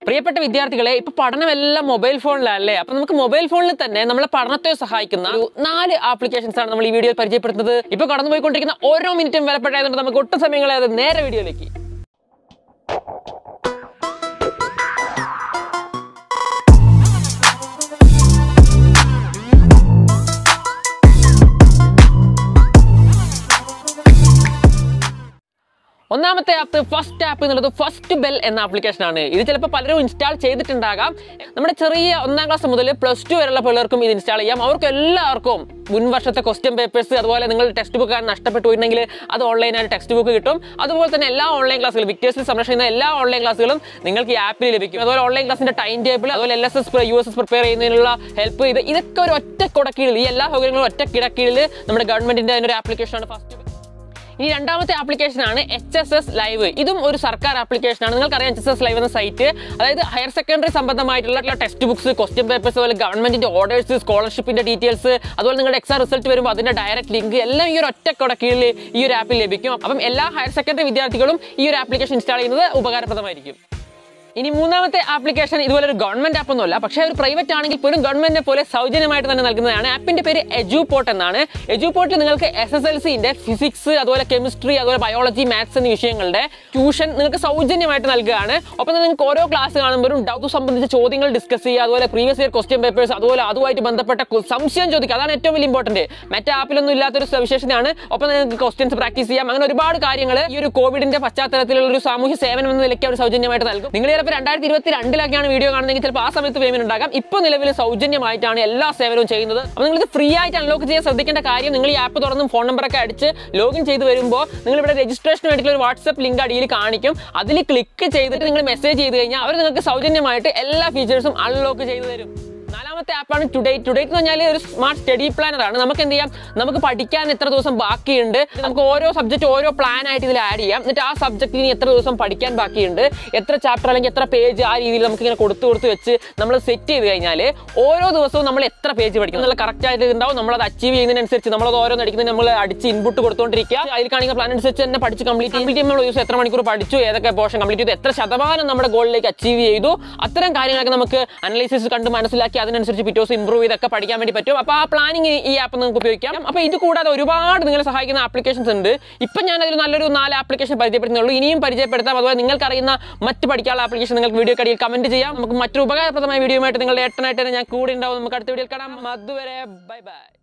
പ്രിയപ്പെട്ട വിദ്യാർത്ഥികളെ ഇപ്പൊ പഠനമെല്ലാം മൊബൈൽ ഫോണിലല്ലേ അപ്പൊ നമുക്ക് മൊബൈൽ ഫോണിൽ തന്നെ നമ്മളെ പഠനത്തെ സഹായിക്കുന്ന ഒരു നാല് ആപ്ലിക്കേഷൻസ് ആണ് നമ്മൾ ഈ വീഡിയോയിൽ പരിചയപ്പെടുത്തുന്നത് ഇപ്പൊ കടന്നുപോയിക്കൊണ്ടിരിക്കുന്ന ഓരോ മിനിറ്റും വിലപ്പെട്ടായതുകൊണ്ട് നമുക്ക് ഒട്ടും സമയങ്ങളെ അത് നേരെ വീഡിയോയിലേക്ക് ഒന്നാമത്തെ ആപ്പ് ഫസ്റ്റ് ആപ്പ് എന്നുള്ളത് ഫസ്റ്റ് ബെൽ എന്ന ആപ്ലിക്കേഷൻ ആണ് ഇത് ചിലപ്പോൾ പലരും ഇൻസ്റ്റാൾ ചെയ്തിട്ടുണ്ടാകാം നമ്മുടെ ചെറിയ ഒന്നാം ക്ലാസ് മുതൽ പ്ലസ് ടു വരെയുള്ള പിള്ളേർക്കും ഇത് ഇൻസ്റ്റാൾ ചെയ്യാം അവർക്ക് എല്ലാവർക്കും മുൻ വർഷത്തെ ക്വസ്റ്റ്യൻ പേപ്പേഴ്സ് അതുപോലെ നിങ്ങൾ ടെക്സ്റ്റ് ബുക്ക് നഷ്ടപ്പെട്ടു പോയിട്ടുണ്ടെങ്കിൽ അത് ഓൺലൈനായിട്ട് ടെക്സ്റ്റ് ബുക്ക് കിട്ടും അതുപോലെ തന്നെ എല്ലാ ഓൺലൈൻ ക്ലാസ്സുകളും വിക്ടേഴ്സിൽ സംരക്ഷിക്കുന്ന എല്ലാ ഓൺലൈൻ ക്ലാസ്സുകളും നിങ്ങൾക്ക് ഈ ആപ്പിൽ ലഭിക്കും അതുപോലെ ഓൺലൈൻ ക്ലാസിന്റെ ടൈം ടേബിൾ അതുപോലെ L S S U S S prepare ചെയ്യുന്നതിനുള്ള ഹെൽപ്പ് ഇത് ഇതൊക്കെ ഒരു ഒറ്റ കുടക്കീഴിൽ ഈ എല്ലാ സൗകര്യങ്ങളും ഒറ്റ കിടക്കീഴിൽ നമ്മുടെ ഗവൺമെന്റിന്റെ അതിനൊരു ആപ്ലിക്കേഷനാണ് ഫസ്റ്റ് ഇനി രണ്ടാമത്തെ ആപ്ലിക്കേഷൻ ആണ് എച്ച് എസ് എസ് ലൈവ് ഇതും ഒരു സർക്കാർ ആപ്ലിക്കേഷൻ ആണ് നിങ്ങൾക്കറിയാം എച്ച് എസ് എസ് ലൈവ് എന്ന സൈറ്റ് അതായത് ഹയർ സെക്കൻഡറി സംബന്ധമായിട്ടുള്ള ടെക്സ്റ്റ് ബുക്സ് ക്വസ്റ്റ്യൻ പേപ്പേഴ്സ് അതുപോലെ ഗവൺമെന്റിന്റെ ഓർഡേഴ്സ് സ്കോളർഷിപ്പിന്റെ ഡീറ്റെയിൽസ് അതുപോലെ നിങ്ങളുടെ എക്സാം റിസൾട്ട് വരുമ്പോൾ അതിന്റെ ഡയറക്റ്റ് ലിങ്ക് എല്ലാം ഈ ഒരു ഒറ്റ കുട കീഴിൽ ഈ ഒരു ആപ്പിൽ ലഭിക്കും അപ്പം എല്ലാ ഹയർ സെക്കൻഡറി വിദ്യാർത്ഥികളും ഈ ഒരു ആപ്ലിക്കേഷൻ ഇൻസ്റ്റാൾ ചെയ്യുന്നത് ഉപകാരപ്രദമായിരിക്കും ഇനി മൂന്നാമത്തെ ആപ്ലിക്കേഷൻ ഇതുപോലെ ഒരു ഗവൺമെന്റ് ആപ്പ് ഒന്നുമല്ല പക്ഷേ ഒരു പ്രൈവറ്റ് ആണെങ്കിൽ പോലും ഗവൺമെന്റിനെ പോലെ സൗജന്യമായിട്ട് തന്നെ നൽകുന്നതാണ് ആപ്പിന്റെ പേര് എജുപോർട്ട് എന്നാണ് എജുപോർട്ടിൽ നിങ്ങൾക്ക് എസ് എസ് എൽ സിന്റെ ഫിസിക്സ് അതുപോലെ കെമിസ്ട്രി അതുപോലെ ബയോളജി മാത്സ് എന്നീ വിഷയങ്ങളുടെ ട്യൂഷൻ നിങ്ങൾക്ക് സൗജന്യമായിട്ട് നൽകുകയാണ് ഒപ്പം തന്നെ നിങ്ങൾക്ക് ഓരോ ക്ലാസ് കാണുമ്പോഴും ഡൗട്ട് സംബന്ധിച്ച ചോദ്യങ്ങൾ ഡിസ്കസ് ചെയ്യുക അതുപോലെ പ്രീവിയസ് ഇയർ ക്വസ്റ്റ്യൻ പേപ്പേഴ്സ് അതുപോലെ അതുമായിട്ട് ബന്ധപ്പെട്ട കു- സംശയം ചോദിക്കുക അതാണ് ഏറ്റവും വലിയ ഇമ്പോർട്ടന്റ് മറ്റേ ആപ്പിലൊന്നും ഇല്ലാത്തൊരു സവിശേഷതയാണ് ഒപ്പം നിങ്ങൾക്ക് ക്വസ്റ്റ്യൻസ് പ്രാക്ടീസ് ചെയ്യാം അങ്ങനെ ഒരുപാട് കാര്യങ്ങൾ ഈ ഒരു കോവിഡിന്റെ പശ്ചാത്തലത്തിലുള്ള ഒരു സാമൂഹ്യ സേവനം എന്ന നിലയ്ക്ക് അവർ സൗജന്യമായിട്ട് നൽകും നിങ്ങൾ ചിലപ്പോൾ രണ്ടായിരത്തി ഇരുപത്തി രണ്ടിലൊക്കെയാണ് വീഡിയോ കാണുന്നതെങ്കിൽ ചിലപ്പോൾ ആ സമയത്ത് പേയ്മെന്റ് ഉണ്ടാകാം ഇപ്പോൾ നിലവിൽ സൗജന്യമായിട്ടാണ് എല്ലാ സേവനവും ചെയ്യുന്നത് അപ്പോൾ നിങ്ങൾ ഇത് ഫ്രീ ആയിട്ട് അൺലോക്ക് ചെയ്യാൻ ശ്രദ്ധിക്കേണ്ട കാര്യം നിങ്ങൾ ഈ ആപ്പ് തുറന്നും ഫോൺ നമ്പറൊക്കെ അടിച്ച് ലോഗിൻ ചെയ്ത് വരുമ്പോൾ നിങ്ങൾ ഇവിടെ രജിസ്ട്രേഷന് വേണ്ടിയിട്ടുള്ള ഒരു വാട്സ്ആപ്പ് ലിങ്ക് അടിയിൽ കാണിക്കും അതിൽ ക്ലിക്ക് ചെയ്തിട്ട് നിങ്ങൾ മെസ്സേജ് ചെയ്ത് കഴിഞ്ഞാൽ അവർ നിങ്ങൾക്ക് സൗജന്യമായിട്ട് എല്ലാ ഫീച്ചേഴ്സും അൺലോക്ക് ചെയ്തു തരും നാലാമത്തെ ആപ്പാണ് ടുഡേ ടുഡേ എന്ന് പറഞ്ഞാൽ ഒരു സ്മാർട്ട് സ്റ്റഡി പ്ലാനർ ആണ് നമുക്ക് എന്ത് ചെയ്യാം നമുക്ക് പഠിക്കാൻ എത്ര ദിവസം ബാക്കിയുണ്ട് നമുക്ക് ഓരോ സബ്ജക്റ്റ് ഓരോ പ്ലാൻ ആയിട്ട് ഇതിൽ ആഡ് ചെയ്യാം എന്നിട്ട് ആ സബ്ജക്റ്റിന് ഇനി എത്ര ദിവസം പഠിക്കാൻ ബാക്കിയുണ്ട് എത്ര ചാപ്റ്റർ അല്ലെങ്കിൽ എത്ര പേജ് ആ രീതിയിൽ നമുക്ക് ഇങ്ങനെ കൊടുത്ത് കൊടുത്ത് വെച്ച് നമ്മൾ സെറ്റ് ചെയ്ത് കഴിഞ്ഞാൽ ഓരോ ദിവസവും നമ്മൾ എത്ര പേജ് പഠിക്കും എന്നുള്ള കറക്റ്റ് ആയിട്ട് ഉണ്ടാവും നമ്മൾ അത് അച്ചീവ് ചെയ്യുന്നതിനനുസരിച്ച് നമ്മളത് ഓരോന്ന് അടിക്കുന്നതിന് നമ്മൾ അടിച്ച് ഇൻപുട്ട് കൊടുത്തുകൊണ്ടിരിക്കുക അതിൽ കാണിക്കുന്ന പ്ലാൻ അനുസരിച്ച് തന്നെ പഠിച്ച് കംപ്ലീറ്റ് കംപ്ലീറ്റ് ചെയ്യുമ്പോൾ ദിവസം എത്ര മണിക്കൂർ പഠിച്ചു ഏതൊക്കെ പോർഷൻ കംപ്ലീറ്റ് ചെയ്തു എത്ര ശതമാനം നമ്മുടെ ഗോളിലേക്ക് അച്ചീവ് ചെയ്തു അത്തരം കാര്യങ്ങളൊക്കെ നമുക്ക് അനലൈസിസ് കണ്ട് മനസ്സിലാക്കി അതിനനുസരിച്ച് പിറ്റേ ദിവസം ഇമ്പ്രൂവ് ചെയ്തൊക്കെ പഠിക്കാൻ വേണ്ടി പറ്റും അപ്പോൾ ആ പ്ലാനിങ് ഈ ആപ്പ് നിങ്ങൾക്ക് ഉപയോഗിക്കാം അപ്പോൾ ഇത് കൂടാതെ ഒരുപാട് നിങ്ങളെ സഹായിക്കുന്ന ആപ്ലിക്കേഷൻസ് ഉണ്ട് ഇപ്പം ഞാൻ അതിൽ നല്ലൊരു നാല് ആപ്ലിക്കേഷൻ പരിചയപ്പെടുത്തുന്നുള്ളൂ ഇനിയും പരിചയപ്പെടുത്താം അതുപോലെ നിങ്ങൾക്ക് അറിയുന്ന മറ്റ് പഠിക്കാനുള്ള ആപ്ലിക്കേഷൻ നിങ്ങൾക്ക് വീഡിയോ കടിയിൽ കമന്റ് ചെയ്യാം നമുക്ക് മറ്റൊരു ഉപകാരപ്രദമായ വീഡിയോ ആയിട്ട് നിങ്ങളുടെ ഏട്ടനായിട്ട് തന്നെ ഞാൻ കൂടെ ഉണ്ടാവും നമുക്ക് അടുത്ത വീഡിയോയിൽ കാണാം അതുവരെ ബൈ ബൈ